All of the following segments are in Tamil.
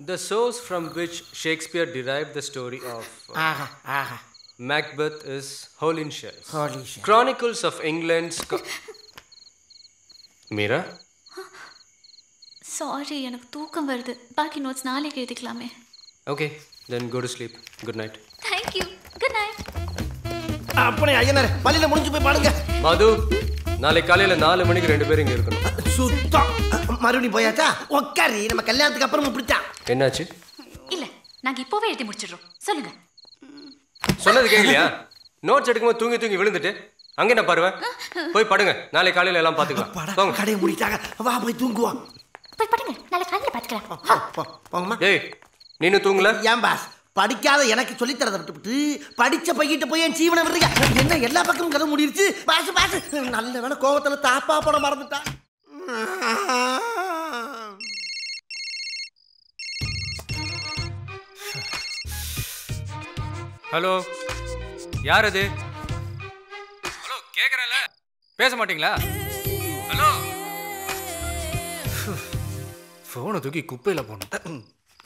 The source from which Shakespeare derived the story of uh, ஆஹா ஆஹா Macbeth is Holinshed. Holy shit. Chronicles of England's. Co- Meera? Sorry எனக்கு தூக்கம் வருது பாக்கி நோட்ஸ் நாளைக்கு எழுதிக்கலாமே Okay, then go to sleep. Good night. Thank you good night அப்படி ஐயனார் பள்ளியில முடிஞ்சு போய் பாடுங்க மது நாளைக்கு காலையில நாலு மணிக்கு ரெண்டு பேரும் இங்க இருக்கணும் சுத்தம் மறுபடியும் போயாச்சா உட்காரி நம்ம கல்யாணத்துக்கு அப்புறம் இப்படித்தான் என்னாச்சு இல்ல நாங்க இப்போவே எழுதி முடிச்சிடுறோம் சொல்லுங்க சொன்னது கேட்கலையா நோட்ஸ் எடுக்கும்போது தூங்கி தூங்கி விழுந்துட்டு அங்கே நான் பாருவேன் போய் படுங்க நாளைக்கு காலையில எல்லாம் பாத்துக்கலாம் பட போங்க கடையை முடிட்டாங்க வா போய் தூங்குவோம் போய் படுங்க நாளைக்கு காலையில பாத்துக்கலாம் போ, போ, போங்கம்மா ஏய் நீனும் தூங்கல ஏன் பாஸ் படிக்காத எனக்கு சொல்லித் தரதை விட்டுவிட்டு படிச்ச பையிட்ட போய் என் ஜீவனை விடுறீங்க என்ன எல்லா பக்கமும் கதை முடிருச்சு பாஸ் பாஸ் நல்ல வேலை கோவத்துல தாப்பா போட மறந்துட்டான் ஹலோ யார் அது ஹலோ கேக்குறேன்ல பேச மாட்டீங்களா ஹலோ ஃபோனை தூக்கி குப்பையில் போகணும்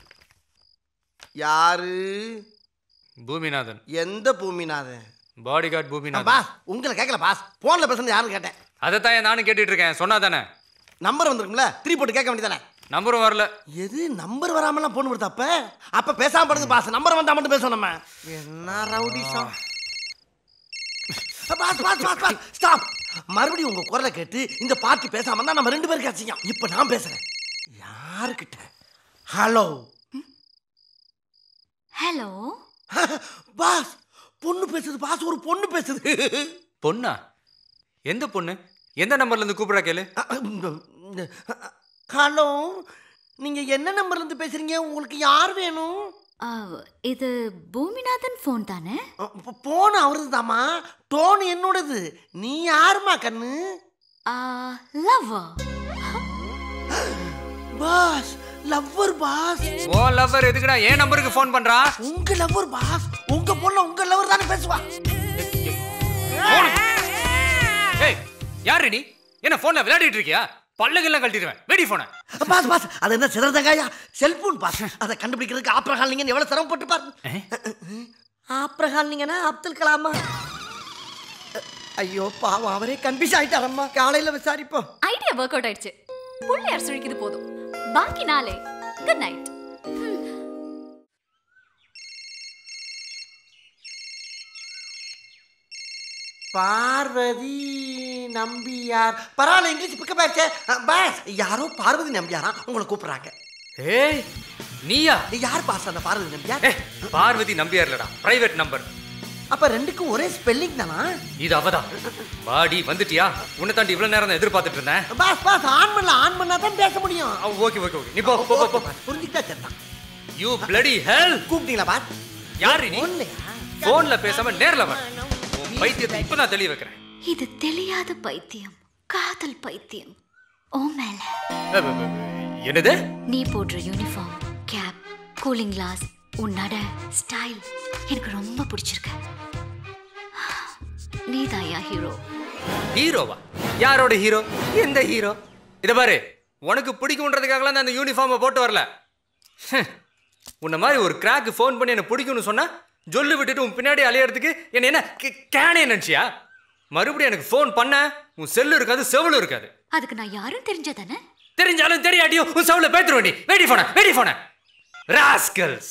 யாரு பூமிநாதன் எந்த Bhoominathan bodyguard Bhoominathan boss உங்களை கேட்கல பாஸ் போன்ல பேசுறது யாருன்னு கேட்டேன் அதைத்தான் ஏன் நானும் கேட்டுட்டு இருக்கேன் சொன்னா தானே நம்பர் வந்திருக்கும்ல த்ரீ போட்டு கேட்க வேண்டியதானே நம்பரும் வரல எது நம்பர் வராமலாம் போன் வருது அப்ப அப்ப பேசாம படுங்க பாஸ் நம்பர் வந்தா மட்டும் பேசணும் நம்ம என்ன rowdyism boss boss boss boss stop மறுபடியும் உங்க குரலை கேட்டு இந்த பார்ட்டி பேசாம இருந்தா நம்ம ரெண்டு பேருக்கு அசிங்கம் இப்ப நான் பேசுறேன் யாருக்கிட்ட ஹலோ ஹலோ பாஸ் பொண்ணு பேசுது பாஸ் ஒரு பொண்ணு பேசுது பொண்ணா எந்த பொண்ணு எந்த நம்பர்ல இருந்து கூப்பிடுறா கேளு ஹலோ நீங்க என்ன நம்பர்ல இருந்து பேசுறீங்க உங்களுக்கு யார் வேணும் இது பூமிநாதன் ஃபோன் தானே போன் அவரது தாமா டோன் என்னோடது நீ யாருமா கண்ணு love boss lover boss oh lover எதுக்குடா என் நம்பருக்கு ஃபோன் பண்றா உங்க லவ்வர் பாஸ் உங்க பொண்ணு உங்க லவ்வர் தானே பேசுவா ஏய் யாரு நீ என்ன ஃபோன்ல விளையாடிட்டு இருக்கியா பல்லகெல்லாம் கழட்டிடுவேன் வெடி ஃபோனை பாஸ் பாஸ் அது என்ன சிறந்தங்காயா செல்போன் பாஸ் அதை கண்டுபிடிக்கிறதுக்கு ஆப்ரஹால் நீங்க எவ்வளவு சிரமப்பட்டு பாரு ஆப்ரஹால் நீங்கன்னா அப்துல் கலாமா ஐயோ பாவம் அவரே கன்ஃபியூஸ் ஆயிட்டாரம்மா காலையில விசாரிப்போம் ஐடியா ஒர்க் அவுட் ஆயிடுச்சு புள்ளையார் சுழிக்குது போதும் பாக்கி நாளே குட் நைட் பார்வதி நம்பியார் பரவாயில்ல இங்கிலீஷ் பிக்கப் ஆயிடுச்சு பாஸ் யாரோ பார்வதி நம்பியாரா உங்களை கூப்பிடுறாங்க ஏய் நீயா யார் பாஸ் அந்த பார்வதி நம்பியார் ஏய் பார்வதி நம்பியார் இல்லடா பிரைவேட் நம்பர் அப்ப ரெண்டுக்கும் ஒரே ஸ்பெல்லிங் தானா இது அவதான் வாடி வந்துட்டியா உன்னை தாண்டி இவ்வளவு நேரம் தான் எதிர்பார்த்துட்டு இருந்தேன் பாஸ் பாஸ் ஆன் பண்ணல ஆன் பண்ணா தான் பேச முடியும் ஓகே ஓகே ஓகே நீ போ போ போ, போ புரிஞ்சுக்கிட்டா சரிதான் யூ பிளடி ஹெல் கூப்பிட்டீங்களா பாஸ் யாரு நீ ஒண்ணுயா போன்ல பேசாம நேர்ல வா உன் பைத்தியத்தை இப்ப நான் தெளிய வைக்கிறேன் இது தெரியாத பைத்தியம் காதல் பைத்தியம் ஓ மேல அ, ப, ப, ப, என்னது நீ போடுற யூனிஃபார்ம் கேப் கூலிங் கிளாஸ் உன் நட ஸ்டைல் எனக்கு ரொம்ப பிடிச்சிருக்கு நீதாயா ஹீரோ ஹீரோவா யாரோட ஹீரோ எந்த ஹீரோ இத பாரு உனக்கு பிடிக்கும்ன்றதுக்காகலாம் நான் அந்த யூனிஃபார்மை போட்டு வரல ஹம். உன்னை மாதிரி ஒரு கிராக்கு ஃபோன் பண்ணி என்ன பிடிக்கும்னு சொன்னா ஜொல்லு விட்டுட்டு உன் பின்னாடி அலையறதுக்கு என்ன என்ன கே- கேனே நினைச்சியா மறுபடியும் எனக்கு ஃபோன் பண்ண உன் செல்லு இருக்காது செவலும் இருக்காது அதுக்கு நான் யாரும் தெரிஞ்சதானே தெரிஞ்சாலும் தெரியாட்டியும் உன் செவல பேத்துருவண்டி வெடி போன வெடி போன ராஸ்கல்ஸ்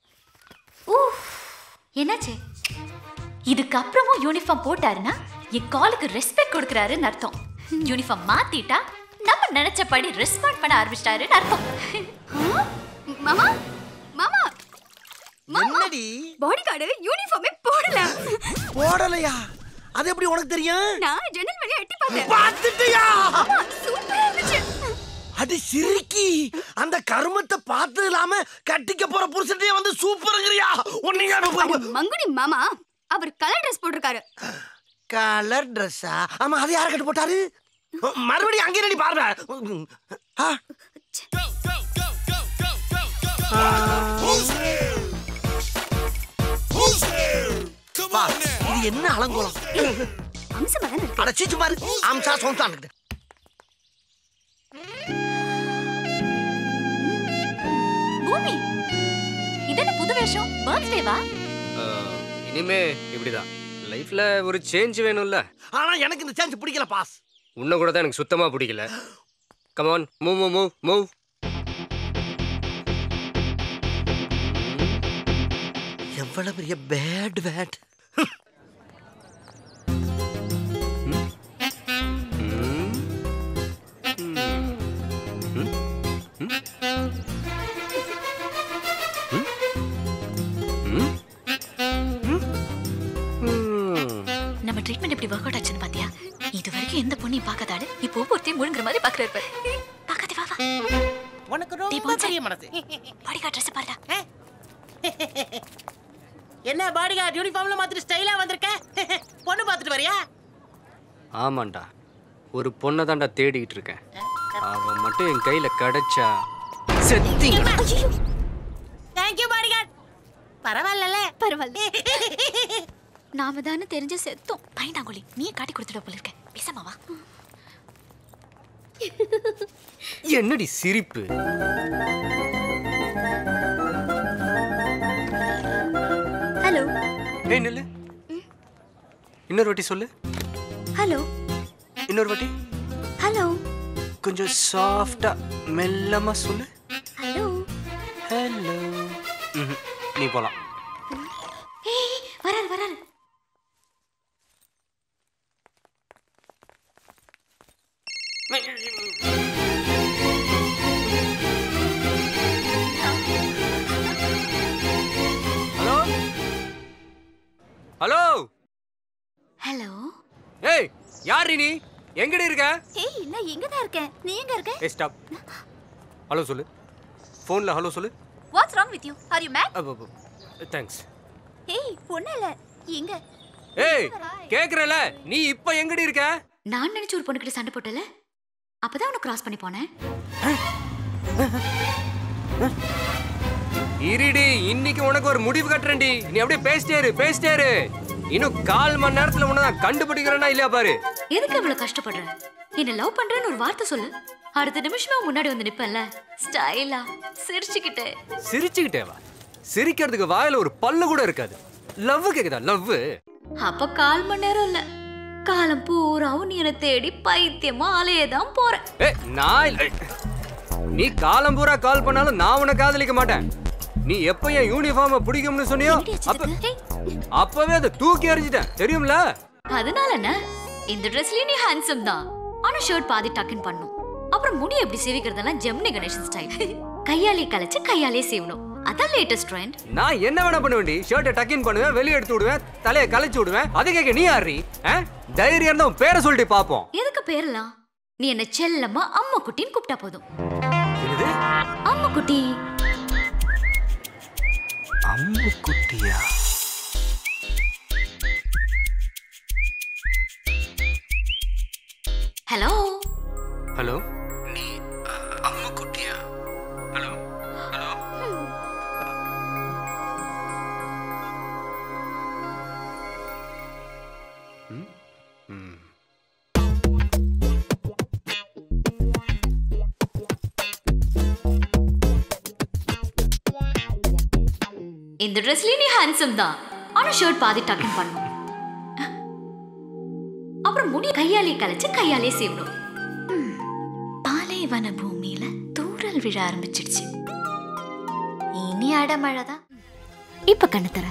என்னாச்சு இதுக்கப்புறமும் யூனிஃபார்ம் போட்டாருன்னா என் காலுக்கு ரெஸ்பெக்ட் கொடுக்குறாருன்னு அர்த்தம் யூனிஃபார்ம் மாத்திட்டா நம்ம நினைச்சபடி ரெஸ்பாண்ட் பண்ண ஆரம்பிச்சிட்டாருன்னு அர்த்தம் மாமா மாமா என்னடி பாடி கார்டு யூனிஃபார்மே போடல போடலையா அது எப்படி உனக்கு தெரியும் நான் ஜன்னல் வழியா எட்டி பார்த்தேன் பார்த்துட்டியா ஆமா, சூப்பரா இருந்துச்சு அடி சிரிக்கி அந்த கருமத்தை பார்த்து இல்லாம கட்டிக்க போற புருஷன்டே வந்து சூப்பருங்கிறியா அட மங்குனி மாமா அவர் கலர் ட்ரெஸ் போட்டிருக்காரு கலர் ட்ரெஸ்ஸா ஆமா அது யார கட்டு போட்டாரு மறுபடியும் அங்கே ரெடி பாருங்க ஆ. பா, இது என்ன அலங்கோலம் அம்சமா தானே இருக்கு அட சீச்சு பாரு ஆம்சா சோம்சான் பூமி இதென்ன புது வேஷம் பர்த்டேவா அஹ், இனிமே இப்படிதான் லைஃப்ல ஒரு சேஞ்ச் வேணும்ல ஆனா எனக்கு இந்த சான்ஸ் பிடிக்கல பாஸ் உன்னை கூட தான் எனக்கு சுத்தமா பிடிக்கல come on move move move move எவ்வளவு பெரிய பேட் பேட் நம்ம ட்ரீட்மெண்ட் எப்படி ஒர்க் அவுட் ஆச்சுன்னு பாத்தியா இது வரைக்கும் எந்த பொண்ணையும் பார்க்காதாடு இப்போ ஒவ்வொருத்தையும் முழுங்குற மாதிரி பாக்குறாரு பாரு பார்க்காதே வா வா உனக்கு டேய், ரொம்ப போன்சே. பெரிய மனசு பாடிகா ட்ரெஸ் பாருடா என்ன பாடிகார்ட் யூனிஃபார்ம்ல மாத்திட்டு ஸ்டைலா வந்திருக்க பொண்ணு பார்த்துட்டு வரியா ஆமாண்டா ஒரு பொண்ணை தான்டா தேடிக்கிட்டு இருக்கேன் அவன் மட்டும் என் கையில கிடைச்சா செத்திங்க தேங்க்யூ பாடிகார்ட் பரவாயில்லல பரவாயில்ல நாம தானே தெரிஞ்ச செத்தோம் பையனாங்குழி நீயே காட்டி கொடுத்துட போல இருக்க பேசாம வா என்னடி சிரிப்பு ஹலோ ஏய் நில்லு இன்னொரு வாட்டி சொல்லு ஹலோ இன்னொரு வாட்டி ஹலோ கொஞ்சம் சாஃப்டா மெல்லமா சொல்லு ஹலோ ஹலோ நீ போலாம் ஏய் வராரு வராரு ஹலோ ஹலோ ஹலோ ஏய் யார் நீ எங்கடி இருக்க ஏய் நான் எங்க தான் இருக்கேன் நீ எங்க இருக்க ஏய் ஸ்டாப் ஹலோ சொல்லு ஃபோனில் ஹலோ சொல்லு what's wrong with you are you mad thanks ஏய் பொண்ணு இல்ல எங்க ஏய் கேக்குறல நீ இப்போ எங்கடி இருக்க நான் நினைச்ச ஒரு பொண்ணுகிட்ட சண்டை போட்டல அப்பதான் உன்னை கிராஸ் பண்ணி போனேன் இருடி இன்னைக்கு உனக்கு ஒரு முடிவு கட்டுறேன்டி நீ அப்படியே பேசிட்டே இரு பேசிட்டே இரு இன்னும் கால் மணி நேரத்துல உன்னை நான் கண்டுபிடிக்கிறேன்னா இல்லையா பாரு எதுக்கு இவ்வளவு கஷ்டப்படுற என்ன லவ் பண்றேன்னு ஒரு வார்த்தை சொல்லு அடுத்த நிமிஷமா முன்னாடி வந்து நிப்பேன்ல ஸ்டைலா சிரிச்சுக்கிட்டு சிரிச்சுக்கிட்டே வா சிரிக்கிறதுக்கு வாயில ஒரு பல்லு கூட இருக்காது லவ் கேக்குதா லவ் அப்ப கால் மணி நேரம் இல்ல காலம் பூராவும் நீ என்னை தேடி பைத்தியமா அலையதான் போற ஏ நான் இல்ல. நீ காலம் பூரா கால் பண்ணாலும் நான் உன்னை காதலிக்க மாட்டேன் நீ எப்ப என் யூனிஃபார்ம பிடிக்கும்னு சொன்னியோ அப்ப அப்பவே அதை தூக்கி எறிஞ்சிட்டேன் தெரியும்ல அதனால என்ன இந்த ட்ரெஸ்லயும் நீ ஹேண்ட்ஸம் தான் ஆனா ஷர்ட் பாதி டக்குன்னு பண்ணும் அப்புறம் முடி எப்படி சேவிக்கிறதெல்லாம் ஜெமினி கணேசன் ஸ்டைல் கையாலே கலைச்சு கையாலே சீவணும் அதான் லேட்டஸ்ட் ட்ரெண்ட் நான் என்ன வேணா பண்ணுவேன்டி ஷர்ட்டை டக்கின் பண்ணுவேன் வெளியே எடுத்து விடுவேன் தலையை கலைச்சு விடுவேன் அதை கேட்க நீ யாரி தைரியம் இருந்தா உன் பேரை சொல்லிட்டு பாப்போம் எதுக்கு பேரெல்லாம் நீ என்ன செல்லம்மா அம்மா குட்டின்னு கூப்பிட்டா போதும் என்னது அம்மா குட்டி அம்மு குட்டியா ஹலோ ஹலோ நீ அம்மு குட்டியா ஹலோ ஹலோ இந்த ட்ரெஸ்லயும் நீ ஹேண்ட்ஸம் தான் ஆனா ஷர்ட் பாதி டக்குன்னு பண்ணும் அப்புறம் முடி கையாலே கலைச்சு கையாலே சீவணும் ம், பாலைவன பூமியில தூறல் விழ ஆரம்பிச்சிடுச்சு இனி அடமழை தான் இப்ப கண்ணு தர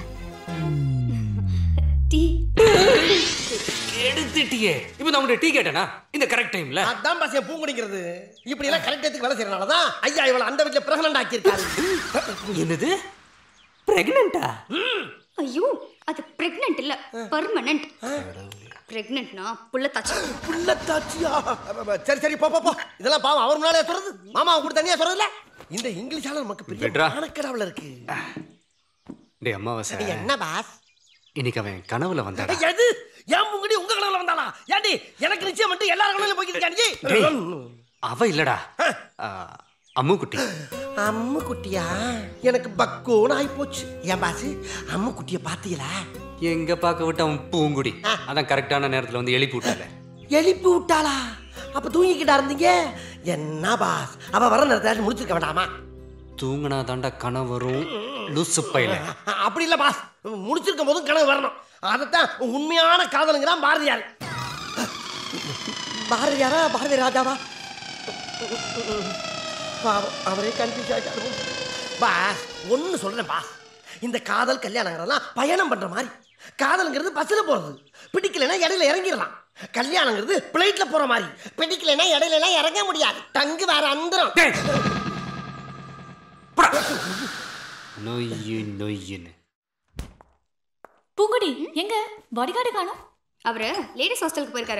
டீ எடுத்துட்டியே இப்போ நான் உங்கள்கிட்ட டீ கேட்டேனா இந்த கரெக்ட் டைம்ல அதான் பாஸ் என் பூங்குடிங்கிறது இப்படி எல்லாம் கரெக்ட் எடுத்து வேலை செய்யறனால தான் ஐயா இவளை அந்த வீட்டுல பிரகனண்ட் ஆக்கியிருக்காரு என்னது பிரெக்னண்டா ஐயோ அது பிரெக்னன்ட் இல்ல பர்மனன்ட் பிரெக்னன்ட்னா புள்ள தாச்சு புள்ளத்தாச்சியா சரி சரி போ போ போ இதெல்லாம் பாவம் அவர் முன்னாலே சொல்றது மாமா அவங்க கூட தனியா சொல்றதுல இந்த இங்கிலீஷால நமக்கு பெரிய விட்றா. மானக்கடவுல இருக்கு டேய் அம்மாவாசை என்ன பாஸ் இன்னைக்கு அவன் கனவுல வந்தாடா எது ஏன் முங்கடி உங்க கனவுல வந்தாளா ஏண்டி எனக்கு நிச்சயம் மட்டும் எல்லாரும் கனவுல போய்க்கிட்டு டேய், இருக்காண்டி அவ இல்லடா ஆ, அம்மு குட்டி அம்மு குட்டியா எனக்கு பக்கோன்னு ஆகி போச்சு ஏன் பாஸ் அம்மு குட்டிய பாத்தீங்களா எங்க பார்க்க விட்டு அவன் பூங்குடி அதான் கரெக்டான நேரத்துல வந்து எழுப்பி விட்டால எழுப்பி விட்டாளா அப்ப தூங்கிக்கிட்டா இருந்தீங்க என்ன பாஸ் அவ வர நேரத்தை முடிச்சிருக்க வேண்டாமா தூங்கினா தாண்டா கனவு வரும் லூசு பையில அப்படி இல்ல பாஸ் முடிச்சிருக்கும் போதும் கனவு வரணும் அதைத்தான் உண்மையான காதலுங்கிறான் பாரதியார் பாரதியாரா பாரதி ராஜாவா பாவம் அவரே கன்ஃபியூஸ் ஆகிட்டாரு பாஸ் ஒன்று சொல்கிறேன் பாஸ் இந்த காதல் கல்யாணங்கிறதெல்லாம் பயணம் பண்ணுற மாதிரி காதலுங்கிறது பஸ்ஸில் போகிறது பிடிக்கலைன்னா இடையில இறங்கிடலாம் கல்யாணங்கிறது பிளைட்டில் போகிற மாதிரி பிடிக்கலைன்னா இடையில எல்லாம் இறங்க முடியாது தங்கு வேற அந்தரம் நொய்யு நொய்யுன்னு பூங்குடி எங்க பாடிகார்டு காணோம் அவரு லேடிஸ் ஹாஸ்டலுக்கு போயிருக்காரு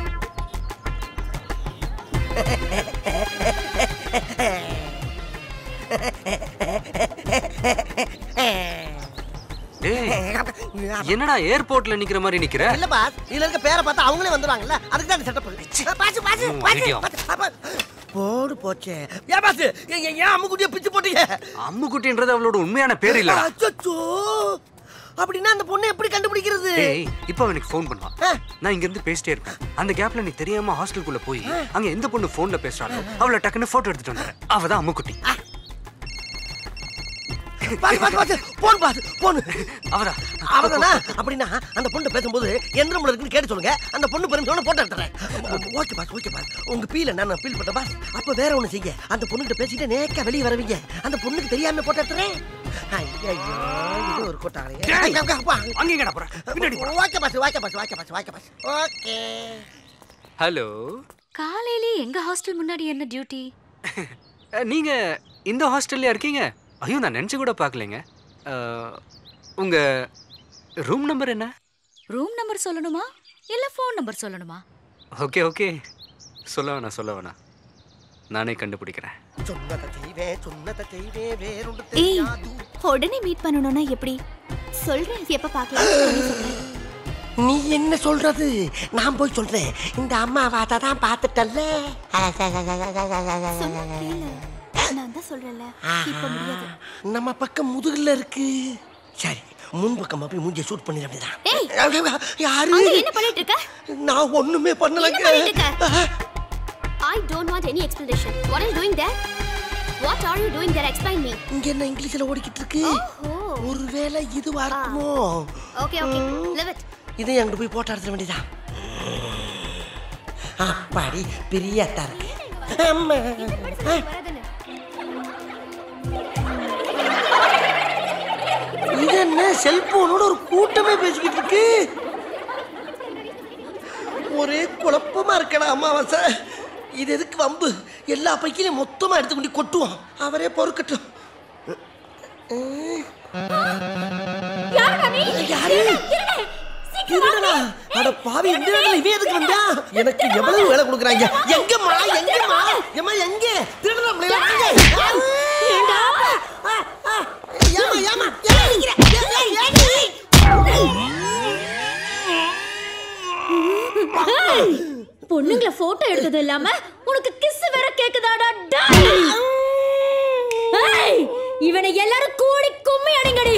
டேய் என்னடா ஏர்போர்ட்ல நிக்கிற மாதிரி நிக்கிற இல்ல பாஸ் இதுல இருக்க பேரை பார்த்தா அவங்களே வந்துருவாங்கல்ல அதுக்கு தான் செட்டப் பாஸ் பாஸ் ம், பாஸ் idiot. பாஸ் போடு போச்சே ஏன் பாஸ் ஏன் ஏன் ஏன் அம்முக்குட்டியை பிச்சு போட்டீங்க அம்முக்குட்டின்றது அவளோட உண்மையான பேர் இல்லடா அச்சச்சோ அப்படின்னா அந்த பொண்ணை எப்படி கண்டுபிடிக்கிறது டேய் இப்போ அவனுக்கு ஃபோன் பண்ணுவான் ஆ. நான் இங்க இருந்து பேசிட்டே இருப்பேன் அந்த கேப்ல நீ தெரியாம ஹாஸ்டலுக்குள்ள போய் அங்க எந்த பொண்ணு போன்ல பேசுறாளோ அவளை டக்குன்னு போட்டோ எடுத்துட்டு வந்துடுறேன் அவதான் அம்முக்குட்டி boss boss boss phone boss phone அவதா அவதானா அப்படின்னா அந்த பொண்ணு பேசும்போது எந்த நம்பர் இருக்குன்னு கேட்டு சொல்லுங்க அந்த பொண்ணு பெருமை போட்டோ எடுத்துறேன் ஓகே பாஸ் ஓகே பாஸ் உங்க பீல நான் ஃபீல் பண்ண பாஸ் அப்ப வேற ஒண்ணு செய்ய அந்த பொண்ணுகிட்ட பேசிட்டு நேக்கா வெளியே வரவீங்க அந்த பொண்ணுக்கு தெரியாம போட்டோ எடுத்துறேன் ஐயோ இது ஒரு கோட்டாளே அங்க எங்கடா போற பின்னாடி போடா. Okay boss okay boss okay boss okay boss okay hello காலையிலே எங்க ஹாஸ்டல் முன்னாடி என்ன டியூட்டி அஹ், நீங்க இந்த ஹாஸ்டல்லையா இருக்கீங்க ஐயோ நான் நினைச்சு கூட பார்க்கலைங்க அஹ், உங்க ரூம் நம்பர் என்ன ரூம் நம்பர் சொல்லணுமா இல்ல ஃபோன் நம்பர் சொல்லணுமா ஓகே ஓகே சொல்ல வேணாம் சொல்ல வேணாம் நானே கண்டுபிடிக்கிறேன் சொன்னதை செய்வேன் சொன்னதை செய்வேன் வேறொன்று ஏய் தெரியாது உடனே மீட் பண்ணணும்னா எப்படி சொல்றேன் எப்ப பார்க்கலாம் நீ என்ன சொல்றது நான் போய் சொல்றேன் இந்த அம்மா வாத்தா தான் பார்த்துட்டல்ல நான் தான் சொல்றேன்ல இப்ப முடியாது நம்ம பக்கம் முதுகுல இருக்கு சரி முன் பக்கமா போய் மூஞ்சிய ஷூட் பண்ணிட ஏய்! வேண்டியதான் யாரு அங்க என்ன பண்ணிட்டு இருக்க நான் ஒண்ணுமே என்ன பண்ணலங்க பண்ணிட்டு இருக்க I don't want any explanation what are doing there what are you doing there explain me இங்க என்ன இங்கிலீஷ்ல ஓடிக்கிட்டு இருக்கு ஓ ஒருவேளை இதுவா இருக்குமோ ஓகே ஓகே லிவ் இட் இதை அங்கிட்டு போய் போட்டோ எடுத்துட வேண்டியதான் அப்பாடி பெரிய அத்தா இருக்கு அம்மா வரதுன்னு இது என்ன செல்போனோட ஒரு கூட்டமே பேசிக்கிட்டு இருக்கு ஒரே குழப்பமா இருக்கடா அமாவாசை இது எதுக்கு வம்பு எல்லா பைக்கிலையும் மொத்தமா எடுத்து கொண்டு கொட்டுவோம் அவரே பொறுக்கட்டும் யாரு திருடனா? அட பாவி இந்த நேரத்துல இவன் எதுக்கு வந்தா எனக்கு எவ்வளவு வேலை கொடுக்குறாங்க எங்கம்மா எங்கம்மா எம்மா எங்க திருடனா பிள்ளைல வாங்க ஏண்டா ஏமா ஏமா ஏமா அடிக்கிற? ஏய், ஏய், ஏய். பொண்ணுங்களை போட்டோ எடுத்தது இல்லாம உனக்கு கிஸ் வேற கேக்குதாடா ஏய் இவனை எல்லாரும் கூடி கும்மி அடிங்கடி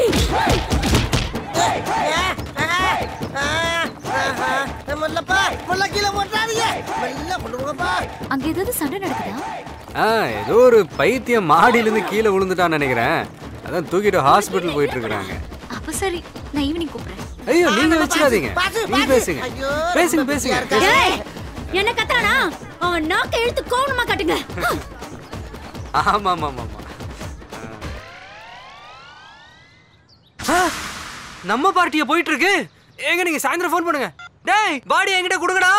முல்லப்பா முல்ல கீழே போட்டாதீங்க மெல்ல கொண்டு போங்கப்பா அங்க ஏதாவது சண்டை நடக்குதா ஆ ஏதோ ஒரு பைத்தியம் மாடியிலேருந்து கீழே விழுந்துட்டான்னு நினைக்கிறேன் அதான் தூக்கிட்டு ஹாஸ்பிட்டல் போயிட்டு இருக்கிறாங்க அப்ப சரி நான் ஈவினிங் கூப்பிடுறேன் ஐயோ நீங்க வச்சிடாதீங்க பாத்து, நீங்க பாத்து. பேசுங்க ஐயோ, பேசுங்க ரொம்ப பேசுங்க பிஸியா இருக்கா? ஏய் என்ன கத்தானா அவன் நாக்க இழுத்து கோவணமா காட்டுங்க ஆமா ஆமா ஆமா ஆமா ஆ, நம்ம பார்ட்டியா போயிட்டு இருக்கு ஏங்க நீங்க சாயந்தரம் ஃபோன் பண்ணுங்க டேய் பாடி என்கிட்ட கொடுங்கடா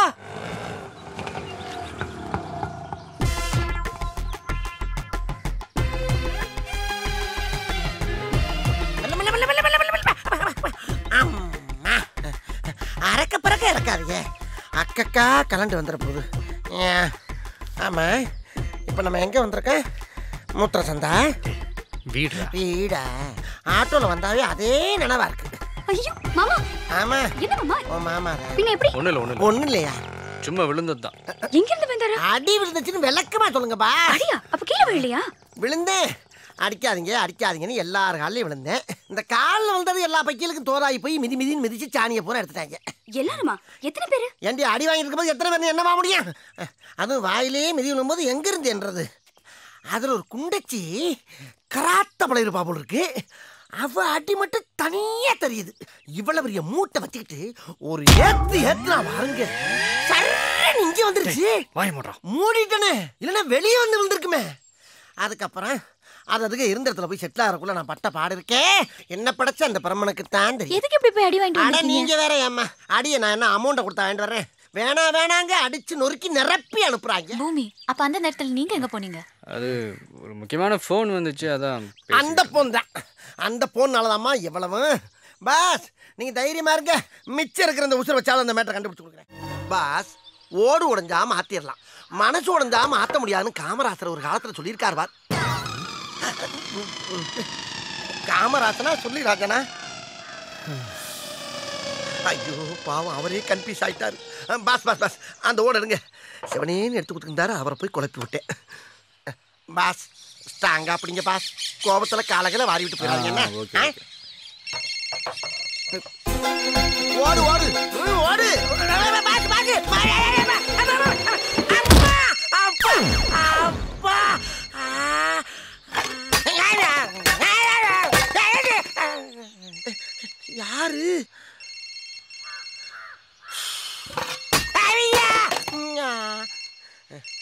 அம்மா அறக்க பறக்க இறக்காதீங்க அக்கக்கா கலண்டு வந்துட போகுது ஏன், ஆமா இப்போ நம்ம எங்கே வந்திருக்கோம் மூத்திர சந்தா வீடுடா வீடா ஆட்டோவில் வந்தாவே அதே நினைவா இருக்கு ஐயோ மாமா ஆமா என்ன மாமா உன் மாமா பின்ன எப்படி ஒண்ணு இல்ல ஒண்ணு இல்ல ஒன்றும் இல்லையா சும்மா விழுந்தது தான் எங்க இருந்து வந்தாரு அடி விழுந்துச்சுன்னு விளக்கமா சொல்லுங்கப்பா அடியா அப்ப கீழே விழலையா விழுந்தேன் அடிக்காதீங்க அடிக்காதீங்கன்னு எல்லார் காலையும் விழுந்தேன் இந்த காலில் விழுந்தது எல்லா பைக்கிலுக்கும் தோதாகி போய் மிதி மிதின்னு மிதிச்சு சாணியை பூரா எடுத்துட்டாங்க எல்லாருமா எத்தனை பேரு ஏண்டி அடி வாங்கிட்டு இருக்கும்போது எத்தனை பேர் என்னவா முடியும் அதுவும் வாயிலே மிதி விழும்போது எங்கிருந்து என்றது அதில் ஒரு குண்டச்சி கராத்த பழையிருப்பா போல இருக்கு அவ அடி மட்டும் தனியா தெரியுது இவ்வளவு பெரிய மூட்டை வச்சுக்கிட்டு ஒரு ஏத்து ஏத்துனா பாருங்க சர்ன்னு இங்க வந்துருச்சு வாய மாட்டோம் மூடிட்டனே இல்லைன்னா வெளியே வந்து விழுந்திருக்குமே அதுக்கப்புறம் அது அதுக்கு இருந்த இடத்துல போய் செட்டில் ஆகிறக்குள்ள நான் பட்ட பாடு இருக்கேன் என்ன படைச்ச அந்த பிரம்மனுக்கு தான் தெரியும் எதுக்கு இப்படி போய் அடி வாங்கிட்டு அட வந்திருக்கீங்க நீங்க வேற ஏம்மா அடிய நான் என்ன அமௌண்ட்டை கொடுத்தா வாங்கிட்டு வரேன் வேணா வேணாங்க அடிச்சு நொறுக்கி நிரப்பி அனுப்புறாங்க பூமி அப்ப அந்த நேரத்துல நீங்க எங்க போனீங்க அது ஒரு முக்கியமான ஃபோன் வந்துச்சு அதான் அந்த போன் தான் அந்த போன்னாலதாம்மா எவ்வளவு பாஸ் நீங்க தைரியமா இருங்க மிச்சம் இருக்கிற இந்த உசுர வச்சாலும் அந்த மேட்டரை கண்டுபிடிச்சு கொடுக்குறேன் பாஸ் ஓடு உடைஞ்சா மாத்திரலாம் மனசு உடைஞ்சா மாத்த முடியாதுன்னு காமராசர் ஒரு காலத்துல சொல்லியிருக்கார் பார் காமராசனா சொல்லி ராஜனா ஐயோ பாவம் அவரே கன்ஃபியூஸ் ஆயிட்டாரு அஹ், பாஸ் பாஸ் பாஸ் அந்த ஓடு எடுங்க சிவனேன்னு எடுத்து கொடுத்துருந்தாரு அவரை போய் குழப்பி விட்டேன் பாஸ் ஸ்ட்ராங்கா அப்படிங்க பாஸ் கோபத்துல காலகளை வாரி விட்டு போயிடாதீங்க என்ன ஓகே, ஆ? ஓடு ஓடு ம், ஓடு பாஸ் பாஸ் அப்பா அப்பா அப்பா யாரு ஐயா!